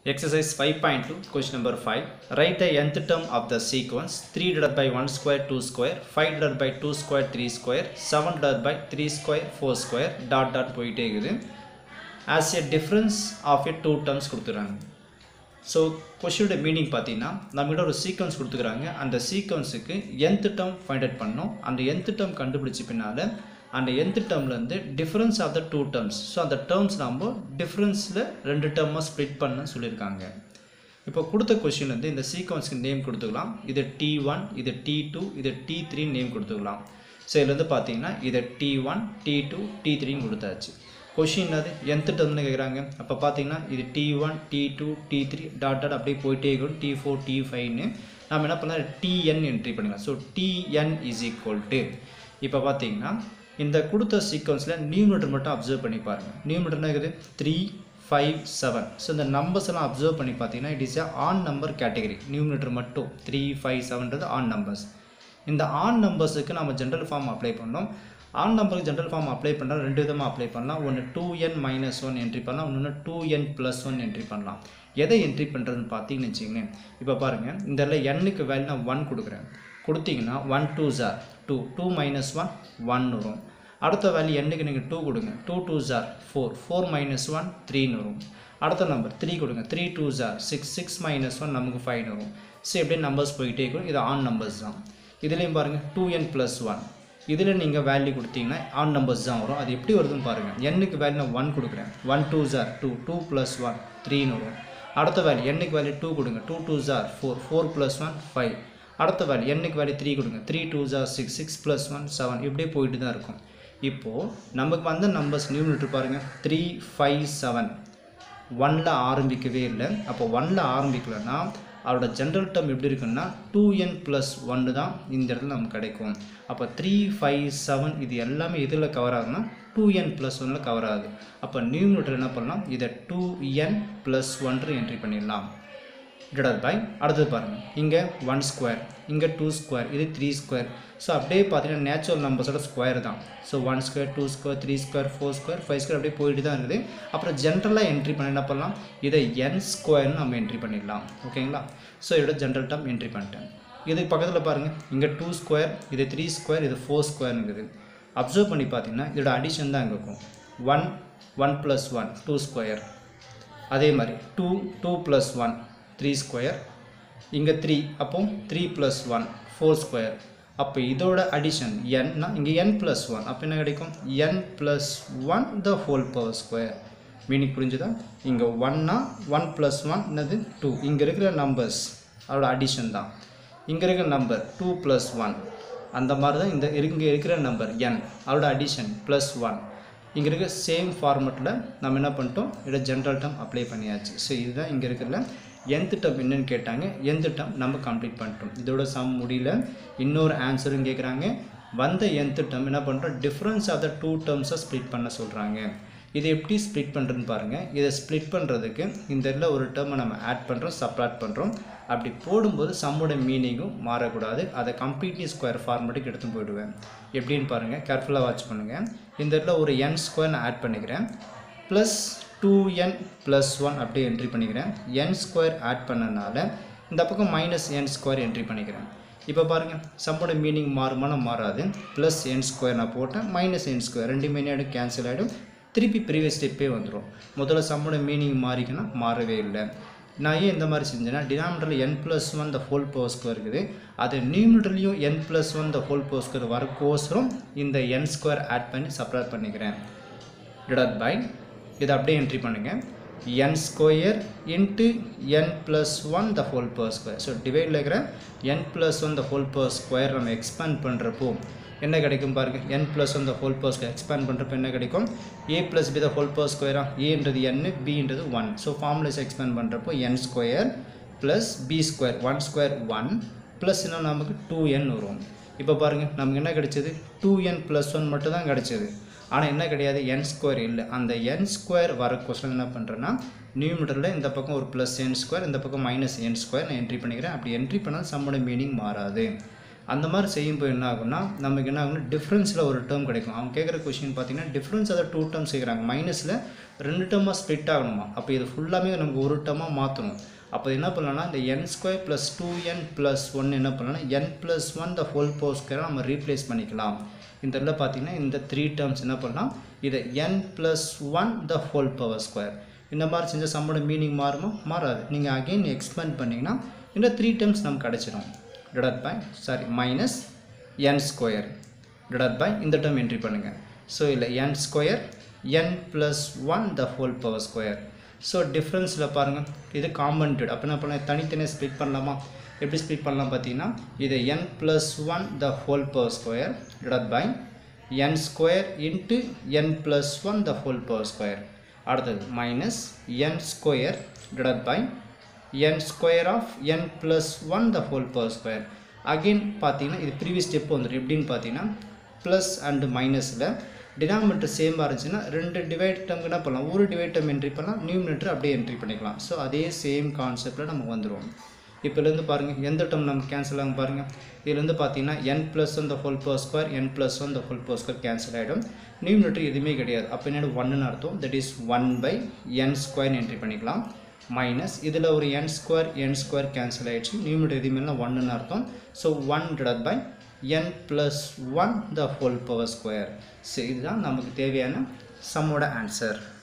Exercise 5.2, question number 5. Write the nth term of the sequence 3 divided by 1 square 2 square, 5 divided by 2 square 3 square, 7 divided by 3 square 4 square, dot dot போயிட்டே இருக்குது as a difference of a two terms கொடுத்துறாங்க so கொஷினோட meaning பார்த்தீங்கன்னா நம்மகிட்ட ஒரு sequence கொடுத்துக்கிறாங்க அந்த சீக்வன்ஸுக்கு nth டேர்ம் ஃபைண்ட் அவுட் பண்ணோம் அந்த nth டேர்ம் கண்டுபிடிச்ச பின்னால் அந்த nth டேர்ம்லேருந்து difference of the two terms so அந்த டேர்ம்ஸ் நம்ம டிஃப்ரென்ஸில் ரெண்டு டேர்மாக ஸ்ப்ளிட் பண்ண சொல்லியிருக்காங்க இப்போ கொடுத்த கொஷின்லேருந்து இந்த சீக்வன்ஸ்க்கு நேம் கொடுத்துக்கலாம் இது டி ஒன் இது டி டூ இது டி த்ரீ நேம் கொடுத்துக்கலாம் ஸோ இதுலேருந்து பார்த்தீங்கன்னா இதை T one T two T த்ரீன்னு கொடுத்தாச்சு கொஷின் அது எந்த டேர்ம்னு கேட்குறாங்க அப்போ பார்த்தீங்கன்னா இது T one T two T three dot dot அப்படியே போயிட்டே இருக்கும் டி ஃபோர் டி ஃபைவ்னு நம்ம என்ன பண்ணலாம் டிஎன் என்ட்ரி பண்ணிக்கலாம் so T N is equal to இப்போ பார்த்தீங்கன்னா இந்த கொடுத்த சீக்வன்ஸில் நியூமீட்டர் மட்டும் அப்சர்வ் பண்ணி பாருங்கள் நியூமீட்டர் என்ன இருக்குது த்ரீ ஃபைவ் செவன் ஸோ இந்த நம்பர்ஸ் எல்லாம் அப்சர்வ் பண்ணி பார்த்தீங்கன்னா it is a odd number category numerator மட்டும் த்ரீ ஃபைவ் செவன்றது ஆன் நம்பர்ஸ் இந்த ஆன் நம்பர்ஸுக்கு நம்ம ஜென்ரல் ஃபார்ம் அப்ளை பண்ணோம் ஆன் நம்பருக்கு ஜென்ரல் ஃபார்ம் அப்ளை பண்ணால் ரெண்டு விதமாக அப்ளை பண்ணலாம் ஒன்று two n minus one entry பண்ணலாம் இன்னொன்று two n plus one entry பண்ணலாம் எதை என்ட்ரி பண்ணுறதுன்னு பார்த்தீங்கன்னு வச்சிங்களேன் இப்போ பாருங்கள் இந்த இடத்துல எண்ணுக்கு வேல்யூ நான் ஒன் கொடுக்குறேன் கொடுத்தீங்கன்னா ஒன் டூ ஜார் two two minus one one வரும் அடுத்த வேல்யூ எண்ணுக்கு நீங்கள் டூ கொடுங்க டூ டூ ஜார் ஃபோர் ஃபோர் மைனஸ் ஒன் த்ரீன்னு வரும் அடுத்த நம்பர் த்ரீ கொடுங்க த்ரீ டூ ஜார் சிக்ஸ் சிக்ஸ் மைனஸ் ஒன் நமக்கு ஃபைவ்னு வரும் ஸோ எப்படியே நம்பர்ஸ் போயிட்டே இருக்கும் இது ஆன் நம்பர்ஸ் தான் இதுலேயும் பாருங்கள் டூ என் ப்ளஸ் ஒன் இதில் நீங்கள் வேல்யூ கொடுத்தீங்கன்னா ஆன் நம்பர்ஸ் தான் வரும் அது எப்படி வருதுன்னு பாருங்கள் எண்ணுக்கு வேல்யூ நான் ஒன் கொடுக்குறேன் ஒன் டூ ஜார் டூ டூ ப்ளஸ் ஒன் த்ரீன்னு வரும் அடுத்த வேல்யூ எண்ணுக்கு வேல்யூ டூ கொடுங்க டூ டூ ஜார் four four plus one five அடுத்த வேல்யூ எண்ணுக்கு வேல்யூ த்ரீ கொடுங்க த்ரீ டூ ஜார் six six plus one seven இப்படியே போயிட்டு தான் இருக்கும் இப்போது நமக்கு வந்த நம்பர்ஸ் நியூமினேட்டர் பாருங்கள் த்ரீ ஃபைவ் செவன் ஒனில் ஆரம்பிக்கவே இல்லை அப்போ ஒனில் ஆரம்பிக்கலைன்னா அதோட ஜென்ரல் டேர்ம் எப்படி இருக்குன்னா டூ என் ப்ளஸ் ஒன்று தான் இந்த இடத்துல நமக்கு கிடைக்கும் அப்போ த்ரீ ஃபைவ் செவன் இது எல்லாமே இதில் கவர் ஆகுதுன்னா டூ என் ப்ளஸ் ஒனில் கவர் ஆகுது அப்போ நியூமினேட்டர் என்ன பண்ணலாம் இதை டூ என் ப்ளஸ் ஒன்று என்ட்ரி பண்ணிடலாம் டிவைட் பை அடுத்தது பாருங்கள் இங்கே ஒன் ஸ்கொயர் இங்கே டூ ஸ்கொயர் இது த்ரீ ஸ்கொயர் ஸோ அப்படியே பார்த்தீங்கன்னா நேச்சுரல் நம்பர்ஸோட ஸ்கொயர் தான் so one square two square three square four square five square அப்படியே போயிட்டு தான் இருக்குது அப்புறம் ஜென்ரலாக என்ட்ரி பண்ண என்ன பண்ணலாம் இதை என் ஸ்கொயர்னு நம்ம என்ட்ரி பண்ணிடலாம் ஓகேங்களா ஸோ இதோட ஜென்ரல் டேர்ம் என்ட்ரி பண்ணிட்டேன் இது பக்கத்தில் பாருங்கள் இங்கே டூ ஸ்கொயர் இது த்ரீ ஸ்கொயர் இது ஃபோர் ஸ்கொயர்னுக்குது அப்சர்வ் பண்ணி பார்த்தீங்கன்னா இதோட அடிஷன் தான் இங்கே இருக்கும் one one plus one two square அதே மாதிரி two two plus one three square இங்கே த்ரீ அப்போ three plus one four square அப்போ இதோட அடிஷன் என்னா இங்கே என் ப்ளஸ் ஒன் அப்போ என்ன கிடைக்கும் n plus one the whole power square meaning புரிஞ்சுதா இங்கே ஒன்னா ஒன் ப்ளஸ் ஒன் என்னது டூ இங்கே இருக்கிற நம்பர்ஸ் அதோட அடிஷன் தான் இங்கே இருக்கிற நம்பர் டூ ப்ளஸ் ஒன் அந்த மாதிரி தான் இந்த இங்கே இருக்கிற நம்பர் என் அதோட அடிஷன் ப்ளஸ் ஒன் இங்கே இருக்க சேம் ஃபார்மெட்டில் நம்ம என்ன பண்ணிட்டோம் இதோட ஜென்ரல் டேர்ம் அப்ளை பண்ணியாச்சு ஸோ இதுதான் இங்கே இருக்கிற எந்த டேர்ம் என்னன்னு கேட்டாங்க எந்த டேர்ம் நம்ம கம்ப்ளீட் பண்ணிட்டோம் இதோட சம் முடியல இன்னொரு ஆன்சரும் கேட்குறாங்க வந்த எந்த டேர்ம் என்ன பண்ணுறோம் டிஃப்ரென்ஸ் ஆஃப் த டூ டேர்ம்ஸை ஸ்ப்ளிட் பண்ண சொல்கிறாங்க இதை எப்படி ஸ்ப்ளிட் பண்ணுறதுன்னு பாருங்கள் இதை ஸ்ப்ளிட் பண்ணுறதுக்கு இந்த இதில் ஒரு டேர்மை நம்ம ஆட் பண்ணுறோம் சப்ராட் பண்ணுறோம் அப்படி போடும்போது சம்மோட மீனிங்கும் மாறக்கூடாது அதை கம்ப்ளீட்லி ஸ்கொயர் ஃபார்மேட்டுக்கு எடுத்து போயிடுவேன் எப்படின்னு பாருங்கள் கேர்ஃபுல்லாக வாட்ச் பண்ணுங்கள் இந்த இடத்துல ஒரு என் ஸ்கொயர் நான் ஆட் பண்ணிக்கிறேன் plus two n plus one அப்படியே என்ட்ரி பண்ணிக்கிறேன் என் ஸ்கொயர் ஆட் பண்ணனால இந்த பக்கம் மைனஸ் என் ஸ்கொயர் என்ட்ரி பண்ணிக்கிறேன் இப்போ பாருங்கள் சம்மோட மீனிங் மாறுமானா மாறாது ப்ளஸ் என் ஸ்கொயர் நான் போட்டேன் மைனஸ் என் ஸ்கொயர் ரெண்டு மீனியும் கேன்சல் ஆகிடும் திருப்பி ப்ரீவியஸ் ஸ்டெப்பே வந்துடும் முதல்ல சம்மோட மீனிங் மாறிக்குன்னா மாறவே இல்லை நான் ஏன் இந்த மாதிரி செஞ்சேன்னா டினாமினேட்டரில் n plus one the whole power square இருக்குது அது நியூமினேட்டர்லேயும் n plus one the whole power square வரக்கோசரம் இந்த என் ஸ்கொயர் ஆட் பண்ணி சப்ராட் பண்ணிக்கிறேன் டிவைட் பை இதை அப்படியே என்ட்ரி பண்ணுங்கள் n square into n plus one the whole power square so டிவைடில் இருக்கிற n plus one the whole power square நம்ம எக்ஸ்பேண்ட் பண்ணுறப்போ என்ன கிடைக்கும் பாருங்கள் n plus one the whole power square expand பண்ணுறப்போ என்ன கிடைக்கும் a plus b the whole power ஸ்கொயரா ஏன்றது என் பின்றது ஒன் ஸோ ஃபார்முலேஸ் எக்ஸ்பேண்ட் பண்ணுறப்போ n square plus b square one square one plus இன்னும் நமக்கு டூ என் வரும் இப்போ பாருங்கள் நமக்கு என்ன கிடைச்சது டூ என் ப்ளஸ் ஒன் மட்டும் தான் கிடைச்சது ஆனால் என்ன கிடையாது என் ஸ்கொயர் இல்லை அந்த என் ஸ்கொயர் வர கொஸ்டின் என்ன பண்ணுறேன்னா நியூமீட்டரில் இந்த பக்கம் ஒரு ப்ளஸ் என் ஸ்கொயர் இந்த பக்கம் மைனஸ் என் ஸ்கொயர் நான் என்ட்ரி பண்ணிக்கிறேன் அப்படி என்ட்ரி பண்ணால் சம்மோட மீனிங் மாறாது அந்த மாதிரி செய்யும்போது என்ன ஆகும்னா நமக்கு என்ன ஆகும்னா டிஃப்ரென்ஸில் ஒரு டேர்ம் கிடைக்கும் அவங்க கேட்குற கொஷின் பார்த்தீங்கன்னா டிஃப்ரென்ஸ் அதை டூ டேர்ம் செய்கிறாங்க மைனஸில் ரெண்டு டேர்மாக ஸ்ப்ளிட் ஆகணுமா அப்போ இது ஃபுல்லாமே நமக்கு ஒரு டேர்மாக மாற்றணும் அப்போ என்ன பண்ணலாம்னா இந்த n square plus two n plus one என்ன பண்ணலாம்னா n plus one the whole power ஸ்கொயரை நம்ம ரீப்ளேஸ் பண்ணிக்கலாம் இந்த இடத்துல பார்த்தீங்கன்னா இந்த த்ரீ டேர்ம்ஸ் என்ன பண்ணலாம் இதை n plus one the whole power square இந்த மாதிரி செஞ்ச சம்மோட மீனிங் மாறுமா மாறாது நீங்கள் அகெயின் எக்ஸ்பேண்ட் பண்ணிங்கன்னா இந்த த்ரீ டேர்ம்ஸ் நமக்கு கிடச்சிடும் divide by sorry minus n square divide by இந்த டேர்ம் என்ட்ரி பண்ணுங்கள் ஸோ இல்லை n square n plus one the whole power square so டிஃப்ரென்ஸில் பாருங்கள் இது காம்பன்டட் அப்போ என்ன பண்ணலாம் தனித்தனியாக ஸ்ப்ளிட் பண்ணலாமா எப்படி ஸ்ப்ளிட் பண்ணலாம் பார்த்தீங்கன்னா இது n plus one the whole power square divide by n square into n plus one the whole power square அடுத்தது minus n square divide by n square of n plus one the whole power square again பார்த்தீங்கன்னா இது previous step வந்துடும் எப்படின்னு பார்த்தீங்கன்னா plus and மைனஸில் denominator சேமாக இருந்துச்சுன்னா ரெண்டு டிவைட் டேர்ம் என்ன பண்ணலாம் ஒரு டிவைட் டேர்ம் என்ட்ரி பண்ணலாம் நியூமினேட்டர் அப்படியே என்ட்ரி பண்ணிக்கலாம் ஸோ அதே சேம் கான்செப்டில் நம்ம வந்துடுவோம் இப்போலேருந்து பாருங்கள் எந்த டேர்ம் நம்ம கேன்சல் ஆகும் பாருங்கள் இதுலேருந்து பார்த்தீங்கன்னா n plus one the whole power square n plus one the whole power square cancel ஆகிடும் நியூமினேட்டர் எதுவுமே கிடையாது அப்போ என்னோட ஒன்றுன்னு அர்த்தம் that is one by n square entry பண்ணிக்கலாம் மைனஸ் இதில் ஒரு n square n square cancel ஆகிடுச்சு நியூமினேட்டர் எதுவுமே ஒன்றுன்னு அர்த்தம் so one divide by n plus one the whole power square so இதுதான் நமக்கு தேவையான சம்மோட ஆன்சர்